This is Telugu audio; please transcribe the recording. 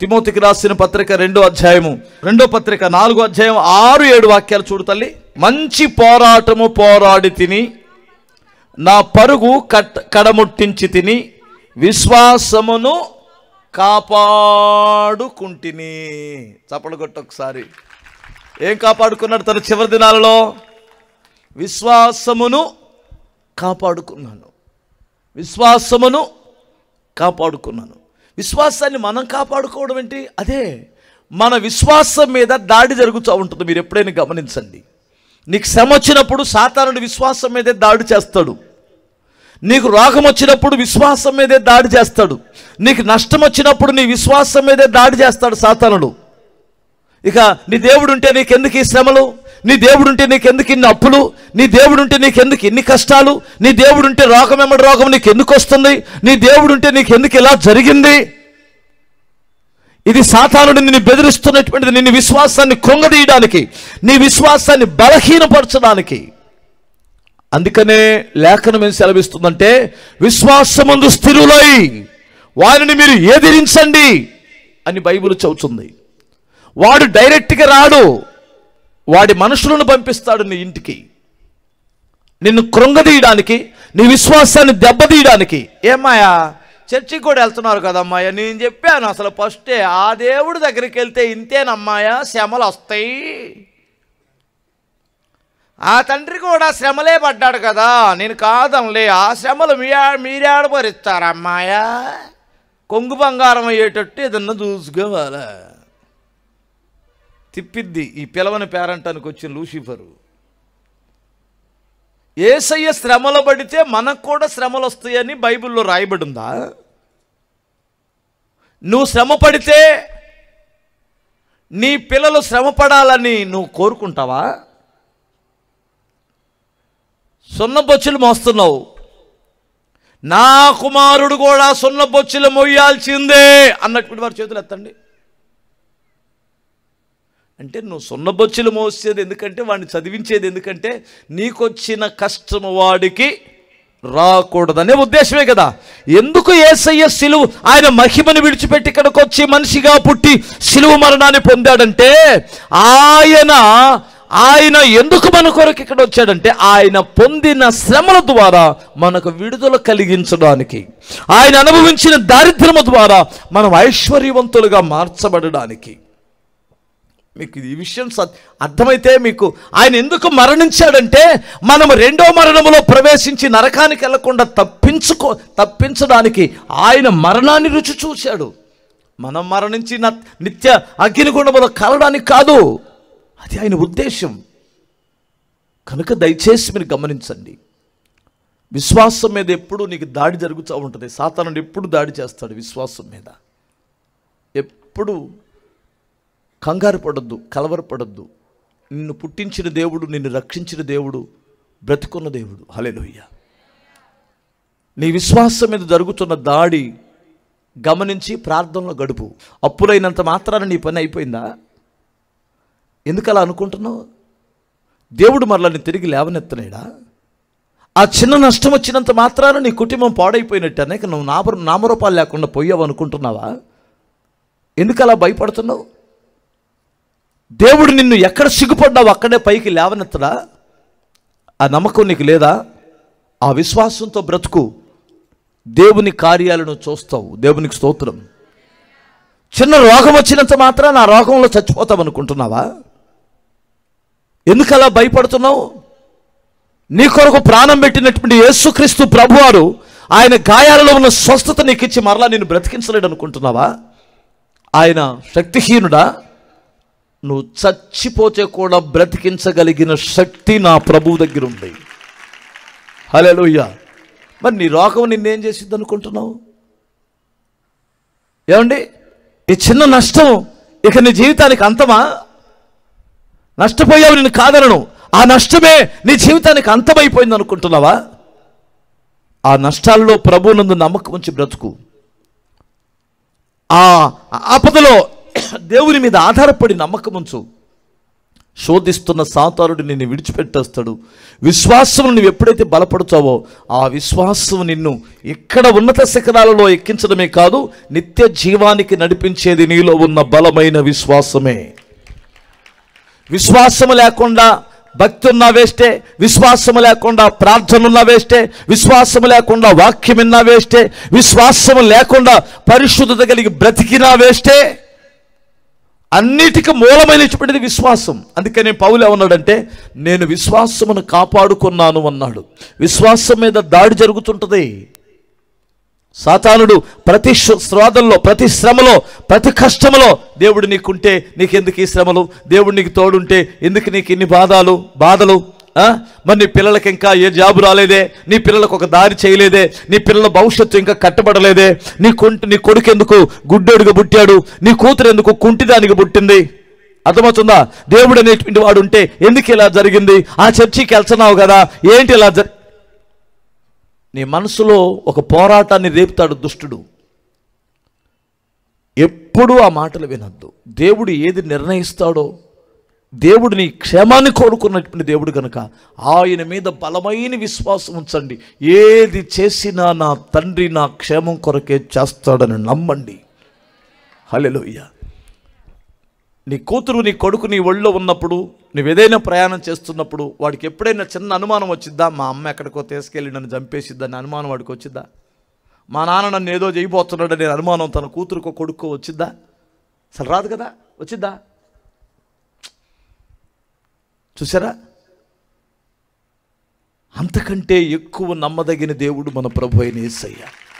తిమోతికి రాసిన పత్రిక రెండో అధ్యాయము రెండో పత్రిక నాలుగో అధ్యాయం ఆరు ఏడు వాక్యాలు చూడు తల్లి మంచి పోరాటము పోరాడి తిని నా పరుగు కట్ కడముట్టించి తిని విశ్వాసమును కాపాడుకుంటిని చప్పలు కొట్టు ఒకసారి ఏం కాపాడుకున్నాడు తన చివరి దినాలలో విశ్వాసమును కాపాడుకున్నాను విశ్వాసమును కాపాడుకున్నాను విశ్వాసాన్ని మనం కాపాడుకోవడం ఏంటి అదే మన విశ్వాసం మీద దాడి జరుగుతూ ఉంటుంది మీరు ఎప్పుడైనా గమనించండి నీకు శ్రమ వచ్చినప్పుడు సాతానుడు విశ్వాసం మీదే దాడి చేస్తాడు నీకు రోగం వచ్చినప్పుడు విశ్వాసం మీదే దాడి చేస్తాడు నీకు నష్టం వచ్చినప్పుడు నీ విశ్వాసం మీదే దాడి చేస్తాడు సాతానుడు ఇక నీ దేవుడు ఉంటే నీకెందుకు ఈ శ్రమలు నీ దేవుడు ఉంటే నీకెందుకు ఇన్ని అప్పులు నీ దేవుడు ఉంటే నీకెందుకు ఇన్ని కష్టాలు నీ దేవుడు ఉంటే రోగం ఎమ్మడి రోగం నీకు ఎందుకు వస్తుంది నీ దేవుడు ఉంటే నీకెందుకు ఇలా జరిగింది ఇది సాతానుడు నిన్ను బెదిరిస్తున్నటువంటిది నిన్ను విశ్వాసాన్ని కృంగదీయడానికి నీ విశ్వాసాన్ని బలహీనపరచడానికి అందుకనే లేఖనం ఏం సెలవిస్తుందంటే విశ్వాసమందు స్థిరులై వారిని మీరు ఎదిరించండి అని బైబిల్ చెబుతుంది వాడు డైరెక్ట్గా రాడు వాడి మనుషులను పంపిస్తాడు నీ ఇంటికి నిన్ను కృంగదీయడానికి నీ విశ్వాసాన్ని దెబ్బతీయడానికి ఏమాయా చర్చికి కూడా వెళ్తున్నారు కదమ్మాయ నేను చెప్పాను అసలు ఫస్టే ఆ దేవుడి దగ్గరికి వెళ్తే ఇంతేనమ్మాయ శ్రమలు వస్తాయి ఆ తండ్రి కూడా శ్రమలే పడ్డాడు కదా నేను కాదనలే ఆ శ్రమలు మీ మీరేడ భరిస్తారమ్మాయా కొంగు బంగారం అయ్యేటట్టు ఏదన్నా చూసుకోవాలా తిప్పిద్ది ఈ పిలవని పేరంటానికి వచ్చిన లూసిఫరు ఏసయ్య శ్రమలు పడితే మనకు కూడా శ్రమలు వస్తాయని బైబిల్లో రాయబడి ఉందా నువ్వు శ్రమ పడితే నీ పిల్లలు శ్రమ పడాలని నువ్వు కోరుకుంటావా సున్నబొచ్చులు మోస్తున్నావు నా కుమారుడు కూడా సున్నబొచ్చులు మొయ్యాల్సిందే అన్నటువంటి వారి చేతులు ఎత్తండి అంటే నువ్వు సున్నబొచ్చులు మోసేది ఎందుకంటే వాడిని చదివించేది ఎందుకంటే నీకొచ్చిన కష్టము వాడికి రాకూడదనే ఉద్దేశమే కదా ఎందుకు ఏసయ్య సిలువు ఆయన మహిమను విడిచిపెట్టి ఇక్కడికి వచ్చి మనిషిగా పుట్టి సిలువు మరణాన్ని పొందాడంటే ఆయన ఆయన ఎందుకు మన కొరకు ఇక్కడ వచ్చాడంటే ఆయన పొందిన శ్రమల ద్వారా మనకు విడుదల కలిగించడానికి ఆయన అనుభవించిన దారిద్ర్యము ద్వారా మనం ఐశ్వర్యవంతులుగా మార్చబడడానికి మీకు ఈ విషయం స- అర్థమైతే మీకు ఆయన ఎందుకు మరణించాడంటే మనం రెండో మరణములో ప్రవేశించి నరకానికి వెళ్లకుండా తప్పించుకో తప్పించడానికి ఆయన మరణాన్ని రుచి చూశాడు మనం మరణించి న- నిత్య అగ్నిగుండములో కలడానికి కాదు అది ఆయన ఉద్దేశం కనుక దయచేసి మీరు గమనించండి విశ్వాసం మీద ఎప్పుడు నీకు దాడి జరుగుతూ ఉంటుంది సాతానుడు ఎప్పుడు దాడి చేస్తాడు విశ్వాసం మీద ఎప్పుడు కంగారు పడొద్దు కలవరపడొద్దు నిన్ను పుట్టించిన దేవుడు నిన్ను రక్షించిన దేవుడు బ్రతుకున్న దేవుడు హలెలుయ్య నీ విశ్వాసం మీద జరుగుతున్న దాడి గమనించి ప్రార్థనలో గడుపు అప్పులైనంత మాత్రాన నీ పని అయిపోయిందా ఎందుకు అలా అనుకుంటున్నావు దేవుడు మరలా నీ తిరిగి లేవనెత్తలేడా ఆ చిన్న నష్టం వచ్చినంత మాత్రాన నీ కుటుంబం పాడైపోయినట్టు అనేక నువ్వు నామ నామరూపాలు లేకుండా పోయావు అనుకుంటున్నావా ఎందుకు అలా భయపడుతున్నావు దేవుడు నిన్ను ఎక్కడ సిగ్గుపడ్డావు అక్కడే పైకి లేవనెత్తడా ఆ నమ్మకం నీకు లేదా ఆ విశ్వాసంతో బ్రతుకు దేవుని కార్యాలను చూస్తావు దేవునికి స్తోత్రం చిన్న రోగం వచ్చినంత మాత్రాన ఆ రోగంలో చచ్చిపోతావు అనుకుంటున్నావా ఎందుకు అలా భయపడుతున్నావు నీ కొరకు ప్రాణం పెట్టినటువంటి యేసుక్రీస్తు ప్రభువారు ఆయన గాయాలలో ఉన్న స్వస్థత నీకు ఇచ్చి మరలా నేను బ్రతికించలేడు అనుకుంటున్నావా ఆయన శక్తిహీనుడా నువ్వు చచ్చిపోతే కూడా బ్రతికించగలిగిన శక్తి నా ప్రభువు దగ్గర ఉంది హలోయ్య మరి నీ రోగం నిన్నేం చేసిద్ది అనుకుంటున్నావు ఏమండి ఈ చిన్న నష్టం ఇక నీ జీవితానికి అంతమా నష్టపోయావు నేను కాదనను ఆ నష్టమే నీ జీవితానికి అంతమైపోయింది అనుకుంటున్నావా ఆ నష్టాల్లో ప్రభునందు నమ్మకం ఉంచి బ్రతుకు ఆ ఆపదలో దేవుని మీద ఆధారపడి నమ్మకం ఉంచు శోధిస్తున్న సాతానుడు నిన్ను విడిచిపెట్టేస్తాడు విశ్వాసం నువ్వు ఎప్పుడైతే బలపడతావో ఆ విశ్వాసం నిన్ను ఇక్కడ ఉన్నత శిఖరాలలో ఎక్కించడమే కాదు నిత్య జీవానికి నడిపించేది నీలో ఉన్న బలమైన విశ్వాసమే విశ్వాసము లేకుండా భక్తి ఉన్నా వేస్టే విశ్వాసము లేకుండా ప్రార్థన ఉన్నా వేస్టే విశ్వాసము లేకుండా వాక్యం విన్నా వేస్టే విశ్వాసము లేకుండా పరిశుద్ధత కలిగి బ్రతికినా వేస్టే అన్నిటికీ మూలమైనటువంటిది విశ్వాసం అందుకని పౌలు ఏమన్నాడంటే నేను విశ్వాసమును కాపాడుకున్నాను అన్నాడు విశ్వాసం మీద దాడి జరుగుతుంటుంది సాతానుడు ప్రతి శు- శ్రోధంలో ప్రతి శ్రమలో ప్రతి కష్టములో దేవుడు నీకుంటే నీకెందుకు ఈ శ్రమలు దేవుడు నీకు తోడుంటే ఎందుకు నీకు ఇన్ని బాధలు బాధలు ఆ? మరి నీ పిల్లలకి ఇంకా ఏ జాబు రాలేదే నీ పిల్లలకు ఒక దారి చేయలేదే నీ పిల్లల భవిష్యత్తు ఇంకా కట్టబడలేదే నీ కుంటి నీ కొడుకు ఎందుకు గుడ్డోడుగా పుట్టాడు నీ కూతురు ఎందుకు కుంటిదానికి పుట్టింది అర్థమవుతుందా దేవుడు అనేటువంటి వాడు ఉంటే ఎందుకు ఇలా జరిగింది ఆ చర్చికి వెళ్తున్నావు కదా ఏంటి ఇలా జరి నీ మనసులో ఒక పోరాటాన్ని రేపుతాడు దుష్టుడు ఎప్పుడూ ఆ మాటలు వినద్దు దేవుడు ఏది నిర్ణయిస్తాడో దేవుడు నీ క్షేమాన్ని కోరుకున్నటువంటి దేవుడు కనుక ఆయన మీద బలమైన విశ్వాసం ఉంచండి ఏది చేసినా నా తండ్రి నా క్షేమం కొరకే చేస్తాడని నమ్మండి హల్లెలూయా నీ కూతురు నీ కొడుకు నీ ఒళ్ళో ఉన్నప్పుడు నువ్వు ఏదైనా ప్రయాణం చేస్తున్నప్పుడు వాడికి ఎప్పుడైనా చిన్న అనుమానం వచ్చిద్దా మా అమ్మ ఎక్కడికో తీసుకెళ్ళి నన్ను చంపేసిద్దా అని అనుమానం వాడికి వచ్చిద్దా మా నాన్న నన్ను ఏదో చేయబోతున్నాడని అనుమానం తన కూతురుకో కొడుకో వచ్చిద్దా అసలు రాదు కదా వచ్చిద్దా చూసారా అంతకంటే ఎక్కువ నమ్మదగిన దేవుడు మన ప్రభు అయిన యేసయ్య